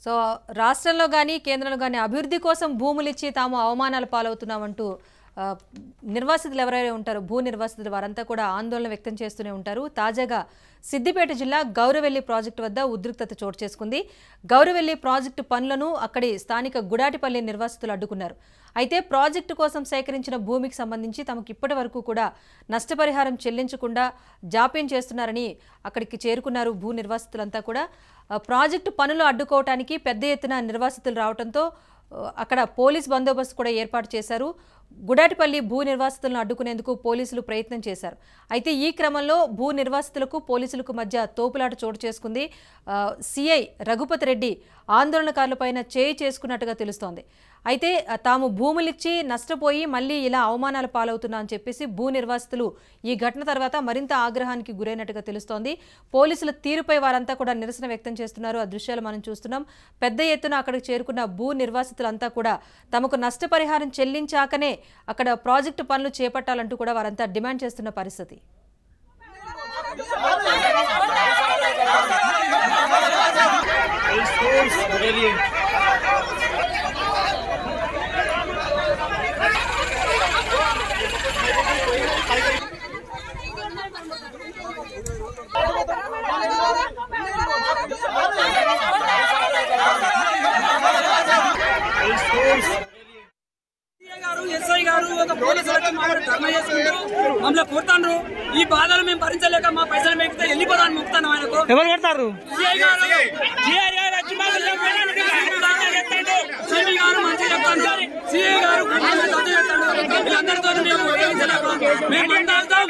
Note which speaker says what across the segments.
Speaker 1: so రాష్ట్రంలో కానీ కేంద్రంలో కానీ అభివృద్ధి కోసం భూములు ఇచ్చి తాము అవమానాల పాలవుతున్నామంటూ ఆ, నిర్వాసితులు ఎవరైనా ఉంటారో భూ నిర్వాసితులు వారంతా కూడా ఆందోళన వ్యక్తం చేస్తూనే ఉంటారు తాజాగా సిద్దిపేట జిల్లా గౌరవెల్లి ప్రాజెక్టు వద్ద ఉద్రిక్తత చోటు చేసుకుంది గౌరవెల్లి ప్రాజెక్టు పనులను అక్కడి స్థానిక గుడాటిపల్లి నిర్వాసితులు అడ్డుకున్నారు అయితే ప్రాజెక్టు కోసం సేకరించిన భూమికి సంబంధించి తమకు ఇప్పటి వరకు కూడా నష్టపరిహారం చెల్లించకుండా జాప్యం చేస్తున్నారని అక్కడికి చేరుకున్నారు భూ నిర్వాసితులంతా కూడా ఆ, ప్రాజెక్టు పనులు అడ్డుకోవటానికి పెద్ద ఎత్తున నిర్వాసితులు రావడంతో ఆ, అక్కడ పోలీస్ బందోబస్తు కూడా ఏర్పాటు చేశారు గుడాటిపల్లి భూ నిర్వాసితులను అడ్డుకునేందుకు పోలీసులు ప్రయత్నం చేశారు అయితే ఈ క్రమంలో భూ నిర్వాసితులకు పోలీసులకు మధ్య తోపులాట చోటు చేసుకుంది ఆ, సిఐ రఘుపతి రెడ్డి ఆందోళనకారులపైన చేయి చేసుకున్నట్టుగా తెలుస్తోంది అయితే ఆ, తాము భూములిచ్చి నష్టపోయి మళ్ళీ ఇలా అవమానాల పాలవుతున్నా అని చెప్పేసి భూ నిర్వాసితులు ఈ ఘటన తర్వాత మరింత ఆగ్రహానికి గురైనట్టుగా తెలుస్తోంది పోలీసుల తీరుపై వారంతా కూడా నిరసన వ్యక్తం చేస్తున్నారు ఆ దృశ్యాలు మనం చూస్తున్నాం పెద్ద ఎత్తున అక్కడికి చేరుకున్న భూ నిర్వాసితులంతా కూడా తమకు నష్టపరిహారం చెల్లించాకనే అక్కడ ప్రాజెక్టు పనులు చేపట్టాలంటూ కూడా వారంతా డిమాండ్ చేస్తున్న పరిస్థితి
Speaker 2: సీఏ గారు ఎస్ఐ గారు ఒక పోలీసు వచ్చి మా మీద ధర్నా చేసుకుంటూ మమ్మల్ని కొడతాండ్రు ఈ బాధలు మేము భరించలేక మా పైసలు మేకితే వెళ్ళిపోతాను మొక్కుతాను ఆయనకు
Speaker 3: ఎవరు కొడతారు
Speaker 2: సీఐ గారు సీఐ గారు వచ్చి మాకు చెప్తాడు సిబి గారు మంచిగా చెప్తాను సీఐ గారు మంచిగా చదువు చెప్తాడు వీళ్ళందరితో మేము ఉపయోగించలేక మేము మందాస్తాం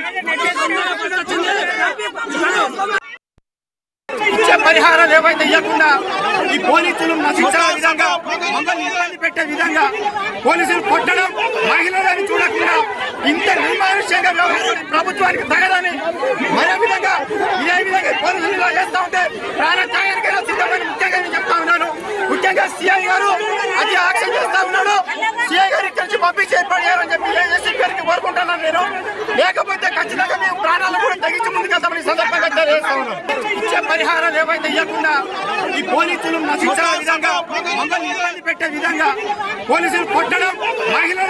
Speaker 4: ఇచ్చే పరిహారాలు ఏవైతే ఇవ్వకుండా ఈ పోలీసులు నశించే విధంగా మమ్మల్ని ఇబ్బంది పెట్టే విధంగా పోలీసులు కొట్టడం మహిళలని చూడకుండా ఇంత నిర్మానుష్యంగా వ్యవహరించడం ప్రభుత్వానికి తగదని మరో విధంగా ఇదే విధంగా పోలీసులు ఇలా చేస్తా ఉంటే ప్రాణత్యాగానికైనా సిద్ధమని ముఖ్యంగా నేను చెప్తా ఉన్నాను ముఖ్యంగా సిఐ గారు అది యాక్షన్ చేస్తా ఉన్నాడు సిఐ గారు ఇక్కడి నుంచి పంపించి ఏర్పాటు చేయాలని చెప్పి ఏఎస్సీ గారికి కోరుకుంటున్నాను నేను లేకపోతే ఖచ్చితంగా మేము ప్రాణాలు కూడా తగ్గించి ముందుకెళ్తామని ఈ సందర్భంగా తెలియజేస్తా ఉన్నాం ఇచ్చే పరిహారాలు ఏవైతే ఇవ్వకుండా ఈ పోలీసులు నశించే విధంగా మమ్మల్ని ఇబ్బంది పెట్టే విధంగా పోలీసులు కొట్టడం మహిళల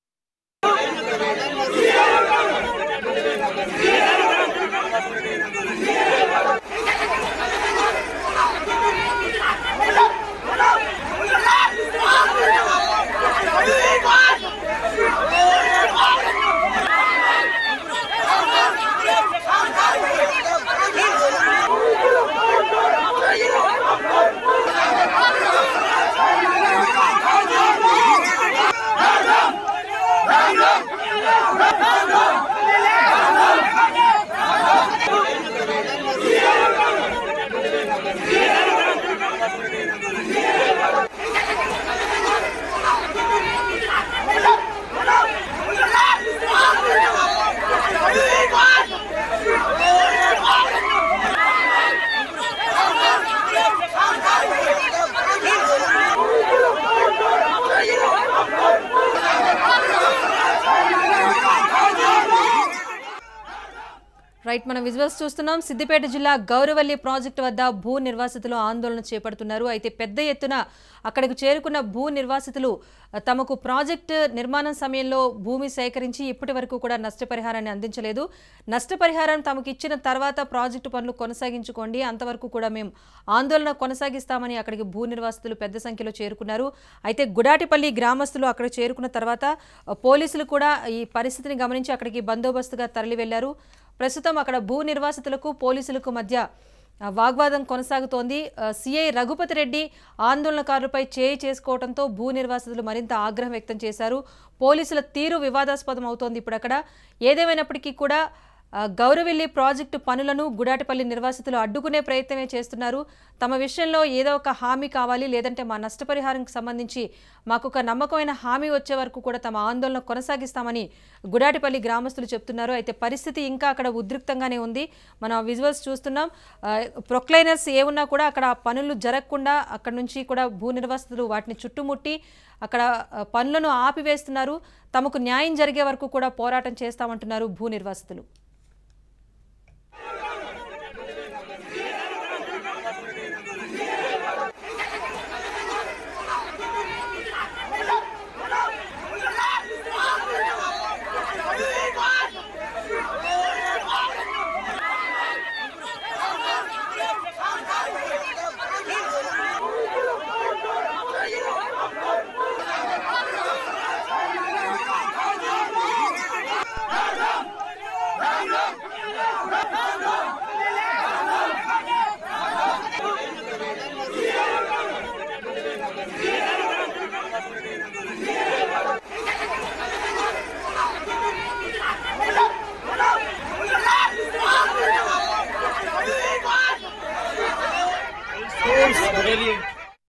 Speaker 1: రైట్ మనం విజువల్స్ చూస్తున్నాం సిద్దిపేట జిల్లా గౌరవల్లి ప్రాజెక్టు వద్ద భూ నిర్వాసితులు ఆందోళన చేపడుతున్నారు అయితే పెద్ద ఎత్తున అక్కడికి చేరుకున్న భూ నిర్వాసితులు ఆ, తమకు ప్రాజెక్టు నిర్మాణం సమయంలో భూమి సేకరించి ఇప్పటి వరకు కూడా నష్టపరిహారాన్ని అందించలేదు నష్టపరిహారం తమకు ఇచ్చిన తర్వాత ప్రాజెక్టు పనులు కొనసాగించుకోండి అంతవరకు కూడా మేము ఆందోళన కొనసాగిస్తామని అక్కడికి భూ నిర్వాసితులు పెద్ద సంఖ్యలో చేరుకున్నారు అయితే గుడాటిపల్లి గ్రామస్తులు అక్కడ చేరుకున్న తర్వాత ఆ, పోలీసులు కూడా ఈ పరిస్థితిని గమనించి అక్కడికి బందోబస్తుగా తరలి వెళ్లారు ప్రస్తుతం అక్కడ భూ నిర్వాసితులకు పోలీసులకు మధ్య ఆ, వాగ్వాదం కొనసాగుతోంది ఆ, సిఐ రఘుపతి రెడ్డి ఆందోళనకారులపై చేయి చేసుకోవడంతో భూ నిర్వాసితులు మరింత ఆగ్రహం వ్యక్తం చేశారు పోలీసుల తీరు వివాదాస్పదం అవుతోంది ఇప్పుడు అక్కడ ఏదేమైనప్పటికీ కూడా ఆ, గౌరవెల్లి ప్రాజెక్టు పనులను గుడాటిపల్లి నిర్వాసితులు అడ్డుకునే ప్రయత్నమే చేస్తున్నారు తమ విషయంలో ఏదో ఒక హామీ కావాలి లేదంటే మా నష్టపరిహారంకి సంబంధించి మాకు ఒక నమ్మకమైన హామీ వచ్చే వరకు కూడా తమ ఆందోళన కొనసాగిస్తామని గుడాటిపల్లి గ్రామస్తులు చెప్తున్నారు అయితే పరిస్థితి ఇంకా అక్కడ ఉద్రిక్తంగానే ఉంది మనం విజువల్స్ చూస్తున్నాం ఆ, ప్రొక్లైనర్స్ ఏమున్నా కూడా అక్కడ ఆ పనులు జరగకుండా అక్కడ నుంచి కూడా భూ నిర్వాసితులు వాటిని చుట్టుముట్టి అక్కడ ఆ, పనులను ఆపివేస్తున్నారు తమకు న్యాయం జరిగే వరకు కూడా పోరాటం చేస్తామంటున్నారు భూ నిర్వాసితులు